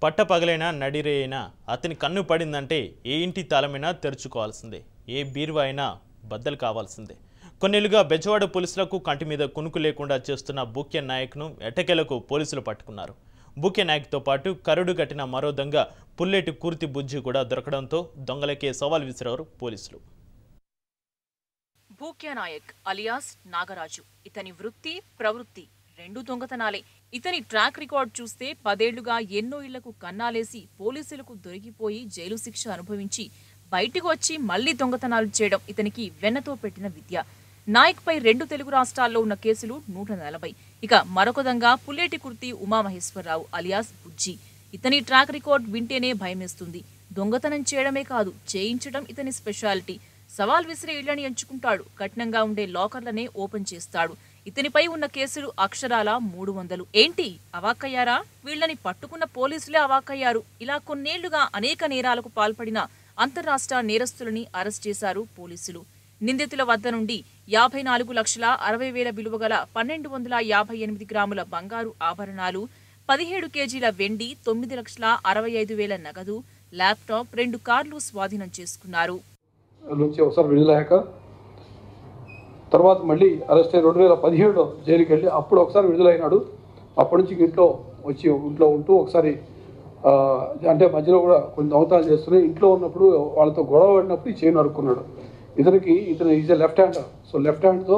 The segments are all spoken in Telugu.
పట్టపగలైనా నడిరే అయినా అతని కన్ను పడిందంటే ఏ ఇంటి తాళమైనా తెరుచుకోవాల్సిందే ఏ బీరువా అయినా బద్దలు కావాల్సిందే కొన్నేళ్లుగా బెజవాడ పోలీసులకు కంటి మీద కునుకు లేకుండా చేస్తున్న బూక్య నాయక్ను ఎటకెలకు పోలీసులు పట్టుకున్నారు బూక్య నాయక్తో పాటు కరుడు కట్టిన మరో దొంగ పుల్లెటి కూర్తి బుజ్జి కూడా దొరకడంతో దొంగలకే సవాల్ విసిరారు పోలీసులు భూక్యా నాయక్ అలియాస్ నాగరాజు ఇతని వృత్తి ప్రవృత్తి రెండు దొంగతనాలే ఇతని ట్రాక్ రికార్డ్ చూస్తే పదేళ్లుగా ఎన్నో ఇళ్లకు కన్నాలేసి పోలీసులకు దొరికిపోయి జైలు శిక్ష అనుభవించి బయటికి వచ్చి మళ్లీ దొంగతనాలు చేయడం ఇతనికి వెన్నతో పెట్టిన విద్య నాయక్ పై రెండు తెలుగు రాష్ట్రాల్లో ఉన్న కేసులు నూట నలభై ఇక మరొక దొంగ పుల్లేటి కుర్తి ఉమామహేశ్వరరావు అలియాస్ బుజ్జి ఇతని ట్రాక్ రికార్డ్ వింటేనే భయమేస్తుంది దొంగతనం చేయడమే కాదు చేయించడం ఇతని స్పెషాలిటీ సవాల్ విసిరే ఇళ్లని ఎంచుకుంటాడు కఠినంగా ఉండే లాకర్లనే ఓపెన్ చేస్తాడు ఇతనిపై ఉన్న కేసులు అక్షరాల మూడు వందలు ఏంటి అవాక్కయ్యారా వీళ్ళని పట్టుకున్న పోలీసులే అవాక్కయ్యారు ఇలా కొన్నేళ్లుగా అనేక నేరాలకు పాల్పడిన అంతర్రాష్ట్ర నేరస్తులని అరెస్ట్ చేశారు పోలీసులు నిందితుల వద్ద నుండి యాభై నాలుగు లక్షల అరవై వేల విలువ గల పన్నెండు వందల యాభై ఎనిమిది గ్రాముల బంగారు ఆభరణాలు పదిహేడు కేజీల వెండి తొమ్మిది లక్షల అరవై ఐదు వేల నగదు ల్యాప్టాప్ రెండు కార్లు స్వాధీనం చేసుకున్నారు నుంచి ఒకసారి విడుదలయ్యాక తర్వాత మళ్ళీ అరెస్ట్ అయ్యి రెండు వేల పదిహేడులో జైలుకి వెళ్ళి అప్పుడు ఒకసారి విడుదలైనాడు అప్పటి నుంచి ఇంట్లో వచ్చి ఇంట్లో ఉంటూ ఒకసారి ఆ, అంటే మధ్యలో కూడా కొన్ని దొంగతనాలు చేస్తున్నాయి ఇంట్లో ఉన్నప్పుడు వాళ్ళతో గొడవ పడినప్పుడు ఈ చేయి నరుక్కున్నాడు ఇతనికి ఇతను is left hand so left హ్యాండ్తో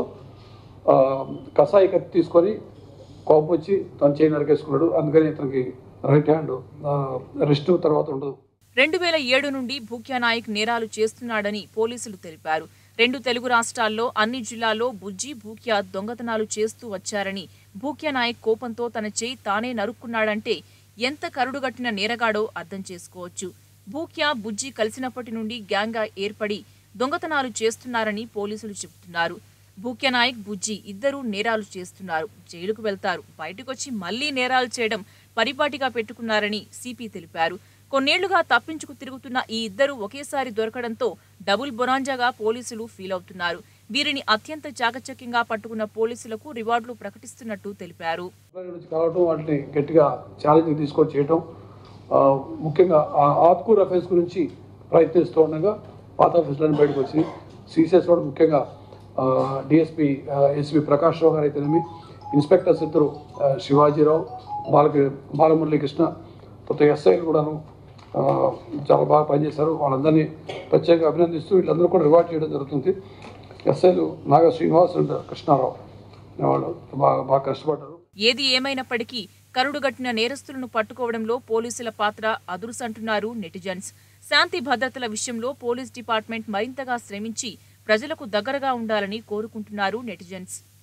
కసాయి కత్తి తీసుకొని కోపం వచ్చి తను చేయి నరికేసుకున్నాడు అందుకని ఇతనికి రైట్ హ్యాండ్ రెస్ట్ తర్వాత ఉండదు రెండు వేల ఏడు నుండి భూక్యా నాయక్ నేరాలు చేస్తున్నాడని పోలీసులు తెలిపారు రెండు తెలుగు రాష్ట్రాల్లో అన్ని జిల్లాల్లో బుజ్జి భూక్యా దొంగతనాలు చేస్తూ వచ్చారని భూక్యా నాయక్ కోపంతో తన చేయి తానే నరుక్కున్నాడంటే ఎంత కరుడుగట్టిన నేరగాడో అర్థం చేసుకోవచ్చు భూక్యా బుజ్జి కలిసినప్పటి నుండి గ్యాంగ్గా ఏర్పడి దొంగతనాలు చేస్తున్నారని పోలీసులు చెబుతున్నారు భూక్యా నాయక్ బుజ్జి ఇద్దరూ నేరాలు చేస్తున్నారు జైలుకు వెళ్తారు బయటకొచ్చి మళ్లీ నేరాలు చేయడం పరిపాటిగా పెట్టుకున్నారని సిపి తెలిపారు కొన్నేళ్లుగా తప్పించుకు తిరుగుతున్న ఈ ఇద్దరు ఒకేసారి దొరకడంతో డబుల్ బొనాంజాగా పోలీసులు ఫీల్ అవుతున్నారు వీరిని అత్యంత చాకచక్యంగా పట్టుకున్న పోలీసులకు రివార్డులు ప్రకటిస్తున్నట్టు తెలిపారు పిల్లల నుంచి కలవటం వాటిని గట్టిగా ఛాలెంజ్ తీసుకొని చేయటం ఆ, ముఖ్యంగా ఆ ఆత్కూర్ అఫెన్స్ గురించి ప్రయత్నిస్తూ ఉండగా పాత ఆఫీసులను బయటకు వచ్చి సీసీఎస్ కూడా ముఖ్యంగా డిఎస్పి ఎస్పి ప్రకాష్ రావు గారు అయితేనేమి ఇన్స్పెక్టర్స్ ఇద్దరు ఆ, శివాజీరావు బాలకి బాలమురళీకృష్ణ తర్వాత ఎస్ఐలు కూడాను ఆ, చాలా బాగా పనిచేశారు వాళ్ళందరినీ ప్రత్యేకంగా అభినందిస్తూ వీళ్ళందరూ కూడా రివార్డ్ చేయడం జరుగుతుంది ఎస్ఐలు నాగ శ్రీనివాస్ అండ్ కృష్ణారావు వాళ్ళు బాగా బాగా కష్టపడ్డారు ఏది ఏమైనప్పటికీ కరుడుగట్టిన నేరస్తులను పట్టుకోవడంలో పోలీసుల పాత్ర అదురుసంటున్నారు నెటిజన్స్ శాంతి భద్రతల విషయంలో పోలీస్ డిపార్ట్మెంట్ మరింతగా శ్రమించి ప్రజలకు దగ్గరగా ఉండాలని కోరుకుంటున్నారు నెటిజన్స్